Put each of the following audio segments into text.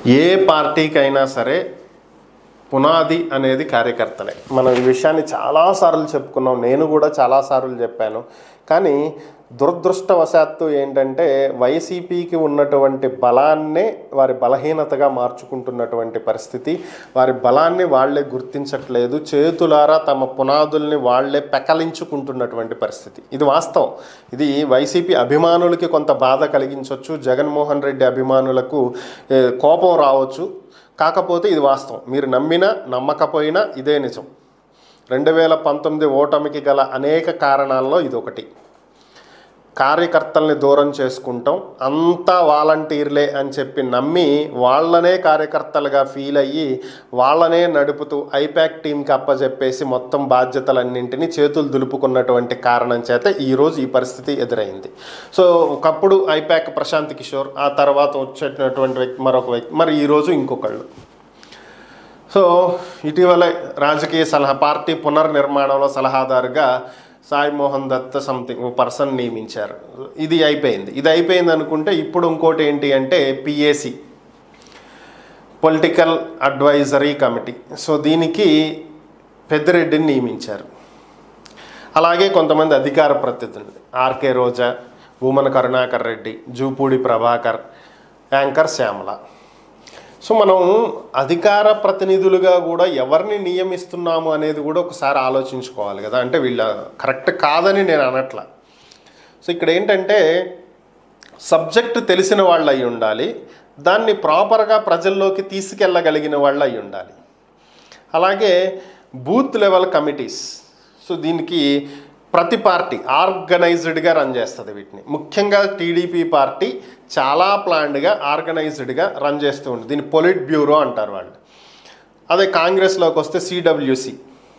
ఏ పార్టీకైనా సరే పునాది అనేది కార్యకర్తలే మనం ఈ విషయాన్ని చాలాసార్లు చెప్పుకున్నాం నేను కూడా చాలాసార్లు చెప్పాను కానీ దురదృష్టవశాత్తు ఏంటంటే వైసీపీకి ఉన్నటువంటి బలాన్నే వారి బలహీనతగా మార్చుకుంటున్నటువంటి పరిస్థితి వారి బలాన్ని వాళ్ళే గుర్తించట్లేదు చేతులారా తమ పునాదుల్ని వాళ్ళే పెకలించుకుంటున్నటువంటి పరిస్థితి ఇది వాస్తవం ఇది వైసీపీ అభిమానులకి కొంత బాధ కలిగించవచ్చు జగన్మోహన్ రెడ్డి అభిమానులకు ఏ, కోపం రావచ్చు కాకపోతే ఇది వాస్తవం మీరు నమ్మినా నమ్మకపోయినా ఇదే నిజం రెండు వేల పంతొమ్మిది ఓటమికి గల అనేక కారణాల్లో ఇది ఒకటి కార్యకర్తల్ని దూరం చేసుకుంటాం అంతా వాలంటీర్లే అని చెప్పి నమ్మి వాళ్ళనే కార్యకర్తలుగా ఫీల్ అయ్యి వాళ్ళనే నడుపుతూ ఐపాక్ టీంకి అప్పచెప్పేసి మొత్తం బాధ్యతలన్నింటినీ చేతులు దులుపుకున్నటువంటి కారణం చేత ఈరోజు ఈ పరిస్థితి ఎదురైంది సో ఒకప్పుడు ఐపాక్ ప్రశాంత్ కిషోర్ ఆ తర్వాత వచ్చేటటువంటి వ్యక్తి మరొక వ్యక్తి మరి ఈరోజు ఇంకొకళ్ళు సో ఇటీవల రాజకీయ సలహా పార్టీ పునర్నిర్మాణంలో సలహాదారుగా సాయి మోహన్ దత్ సంథింగ్ ఓ పర్సన్ నియమించారు ఇది అయిపోయింది ఇది అయిపోయింది అనుకుంటే ఇప్పుడు ఇంకోటి ఏంటి అంటే PAC political advisory committee so దీనికి పెద్దిరెడ్డిని నియమించారు అలాగే కొంతమంది అధికార ప్రతినిధులు RK Roja Bhumana Karunakar Reddy Jupudi Prabhakar anchor Shyamala so మనం అధికార ప్రతినిధులుగా కూడా ఎవరిని నియమిస్తున్నాము అనేది కూడా ఒకసారి ఆలోచించుకోవాలి కదా అంటే వీళ్ళ కరెక్ట్ కాదని నేను అనట్లా సో ఇక్కడ ఏంటంటే సబ్జెక్టు తెలిసిన వాళ్ళు అయి ఉండాలి దాన్ని ప్రాపర్గా ప్రజల్లోకి తీసుకెళ్ళగలిగిన వాళ్ళు అయి ఉండాలి అలాగే బూత్ లెవెల్ కమిటీస్ సో దీనికి ప్రతి పార్టీ ఆర్గనైజ్డ్గా రన్ చేస్తుంది వీటిని ముఖ్యంగా టీడీపీ పార్టీ చాలా ప్లాన్డ్గా ఆర్గనైజ్డ్గా రన్ చేస్తూ ఉంటుంది దీన్ని పొలిట్ బ్యూరో అంటారు వాళ్ళు అదే కాంగ్రెస్లోకి వస్తే సిడబ్ల్యూసి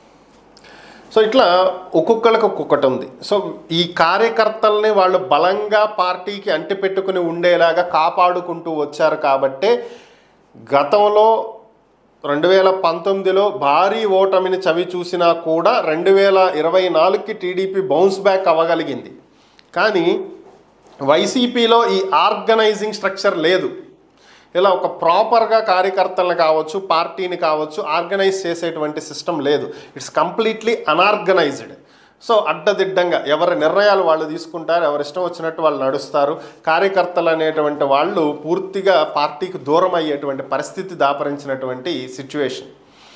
సో ఇట్లా ఒక్కొక్కరికి ఒక్కొక్కటి ఉంది సో ఈ కార్యకర్తల్ని వాళ్ళు బలంగా పార్టీకి అంటిపెట్టుకుని ఉండేలాగా కాపాడుకుంటూ వచ్చారు కాబట్టే గతంలో రెండు వేల పంతొమ్మిదిలో భారీ ఓటమిని చవి చూసినా కూడా రెండు వేల ఇరవై నాలుగుకి టీడీపీ బౌన్స్ బ్యాక్ అవ్వగలిగింది కానీ వైసీపీలో ఈ ఆర్గనైజింగ్ స్ట్రక్చర్ లేదు ఇలా ఒక ప్రాపర్గా కార్యకర్తలను కావచ్చు పార్టీని కావచ్చు ఆర్గనైజ్ చేసేటువంటి సిస్టమ్ లేదు ఇట్స్ కంప్లీట్లీ అనార్గనైజ్డ్ సో అడ్డదిడ్డంగా ఎవరి నిర్ణయాలు వాళ్ళు తీసుకుంటారు ఎవరి ఇష్టం వచ్చినట్టు వాళ్ళు నడుస్తారు కార్యకర్తలు అనేటువంటి వాళ్ళు పూర్తిగా పార్టీకి దూరం అయ్యేటువంటి పరిస్థితి దాపరించినటువంటి సిచ్యువేషన్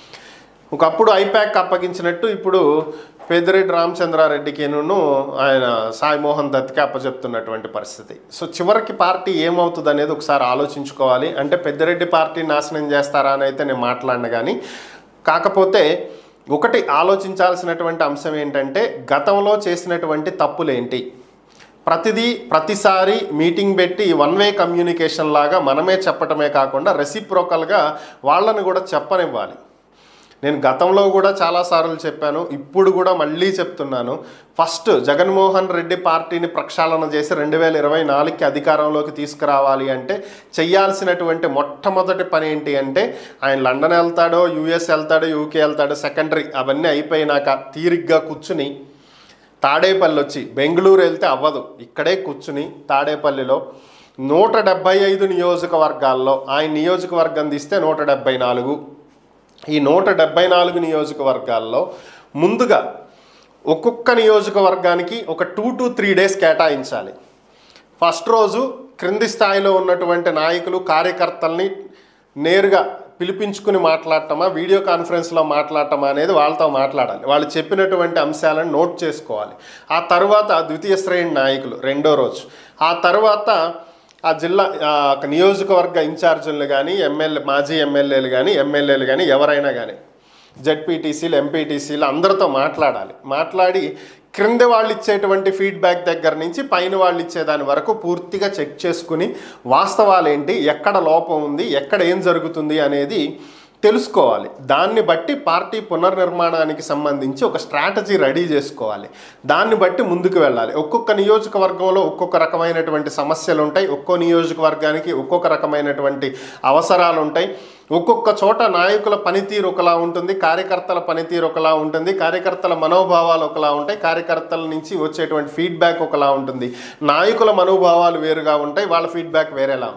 ఒకప్పుడు ఐపాక్ అప్పగించినట్టు ఇప్పుడు పెద్దిరెడ్డి రామచంద్రారెడ్డికిను ఆయన సాయి మోహన్ దత్కి అప్పచెప్తున్నటువంటి పరిస్థితి సో చివరికి పార్టీ ఏమవుతుంది అనేది ఒకసారి ఆలోచించుకోవాలి అంటే పెద్దిరెడ్డి పార్టీ నాశనం చేస్తారా అని అయితే నేను మాట్లాడిన కానీ కాకపోతే ఒకటి ఆలోచించాల్సినటువంటి అంశం ఏంటంటే గతంలో చేసినటువంటి తప్పులేంటి ప్రతిదీ ప్రతిసారి మీటింగ్ పెట్టి వన్ వే కమ్యూనికేషన్ లాగా మనమే చెప్పటమే కాకుండా రెసిప్రోకల్గా వాళ్ళని కూడా చెప్పనివ్వాలి నేను గతంలో కూడా చాలాసార్లు చెప్పాను ఇప్పుడు కూడా మళ్ళీ చెప్తున్నాను ఫస్ట్ జగన్మోహన్ రెడ్డి పార్టీని ప్రక్షాళన చేసి రెండు వేల ఇరవై నాలుగుకి అధికారంలోకి తీసుకురావాలి అంటే చేయాల్సినటువంటి మొట్టమొదటి పని ఏంటి అంటే ఆయన లండన్ వెళ్తాడో యూఎస్ వెళ్తాడో యూకే వెళ్తాడో సెకండరీ అవన్నీ అయిపోయినాక తీరిగ్గా కూర్చుని తాడేపల్లి వచ్చి బెంగళూరు వెళ్తే అవ్వదు ఇక్కడే కూర్చుని తాడేపల్లిలో నూట డెబ్బై ఐదు నియోజకవర్గాల్లో ఆయన నియోజకవర్గం తీస్తే నూట డెబ్బై నాలుగు ఈ నూట డెబ్బై నాలుగు నియోజకవర్గాల్లో ముందుగా ఒక్కొక్క నియోజకవర్గానికి ఒక టూ టు త్రీ డేస్ కేటాయించాలి ఫస్ట్ రోజు క్రింది స్థాయిలో ఉన్నటువంటి నాయకులు కార్యకర్తల్ని నేరుగా పిలిపించుకుని మాట్లాడటమా వీడియో కాన్ఫరెన్స్లో మాట్లాడటమా అనేది వాళ్ళతో మాట్లాడాలి వాళ్ళు చెప్పినటువంటి అంశాలను నోట్ చేసుకోవాలి ఆ తర్వాత ద్వితీయ శ్రేణి నాయకులు రెండో రోజు ఆ తర్వాత ఆ జిల్లా ఆ ఒక నియోజకవర్గ ఇన్ఛార్జీలు కానీ ఎమ్మెల్యే మాజీ ఎమ్మెల్యేలు కానీ ఎమ్మెల్యేలు కానీ ఎవరైనా కానీ జడ్పీటీసీలు ఎంపీటీసీలు అందరితో మాట్లాడాలి మాట్లాడి క్రింద వాళ్ళు ఇచ్చేటువంటి ఫీడ్బ్యాక్ దగ్గర నుంచి పైన వాళ్ళు ఇచ్చేదాని వరకు పూర్తిగా చెక్ చేసుకుని వాస్తవాలు ఏంటి ఎక్కడ లోపం ఉంది ఎక్కడ ఏం జరుగుతుంది అనేది తెలుసుకోవాలి దాన్ని బట్టి పార్టీ పునర్నిర్మాణానికి సంబంధించి ఒక స్ట్రాటజీ రెడీ చేసుకోవాలి దాన్ని బట్టి ముందుకు వెళ్ళాలి ఒక్కొక్క నియోజకవర్గంలో ఒక్కొక్క రకమైనటువంటి సమస్యలు ఉంటాయి ఒక్కో నియోజకవర్గానికి ఒక్కొక్క రకమైనటువంటి అవసరాలు ఉంటాయి ఒక్కొక్క చోట నాయకుల పనితీరు ఒకలా ఉంటుంది కార్యకర్తల పనితీరు ఒకలా ఉంటుంది కార్యకర్తల మనోభావాలు ఒకలా ఉంటాయి కార్యకర్తల నుంచి వచ్చేటువంటి ఫీడ్బ్యాక్ ఒకలా ఉంటుంది నాయకుల మనోభావాలు వేరుగా ఉంటాయి వాళ్ళ ఫీడ్బ్యాక్ వేరేలా ఉంటుంది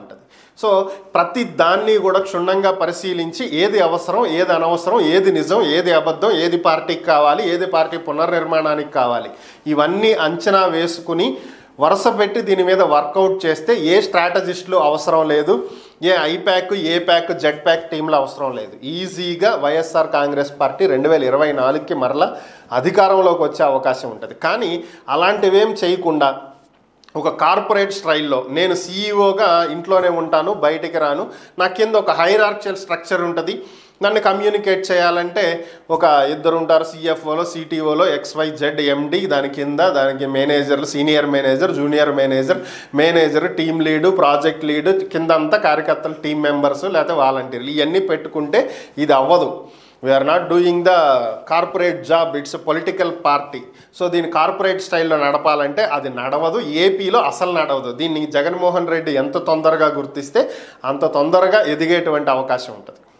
సో ప్రతి దాన్ని కూడా క్షుణ్ణంగా పరిశీలించి ఏది అవసరం ఏది అనవసరం ఏది నిజం ఏది అబద్ధం ఏది పార్టీకి కావాలి ఏది పార్టీ పునర్నిర్మాణానికి కావాలి ఇవన్నీ అంచనా వేసుకుని వరుస పెట్టి దీని మీద వర్కౌట్ చేస్తే ఏ స్ట్రాటజిస్టులు అవసరం లేదు ఏ ఐప్యాక్ ఏ ప్యాక్ జెడ్ ప్యాక్ టీంలు అవసరం లేదు ఈజీగా వైఎస్ఆర్ కాంగ్రెస్ పార్టీ రెండు వేల ఇరవై నాలుగుకి మరలా అధికారంలోకి వచ్చే అవకాశం ఉంటుంది కానీ అలాంటివేం చేయకుండా ఒక కార్పొరేట్ స్టైల్లో నేను సీఈఓగా ఇంట్లోనే ఉంటాను బయటికి రాను నా కింద ఒక హైరార్చియల్ స్ట్రక్చర్ ఉంటుంది నన్ను కమ్యూనికేట్ చేయాలంటే ఒక ఇద్దరు ఉంటారు సిఎఫ్ఓలో సిటీఓలో ఎక్స్వై జెడ్ ఎండి దాని కింద దానికి మేనేజర్లు senior manager junior manager manager team lead project lead కింద అంతా కార్యకర్తలు టీం మెంబర్స్ లేకపోతే వాలంటీర్లు ఇవన్నీ పెట్టుకుంటే ఇది అవ్వదు we're not doing the corporate job it's political party so దీన్ని కార్పొరేట్ స్టైల్లో నడపాలంటే అది నడవదు ఏపీలో అసలు నడవదు దీన్ని జగన్మోహన్ రెడ్డి ఎంత తొందరగా గుర్తిస్తే అంత తొందరగా ఎదిగేటువంటి అవకాశం ఉంటుంది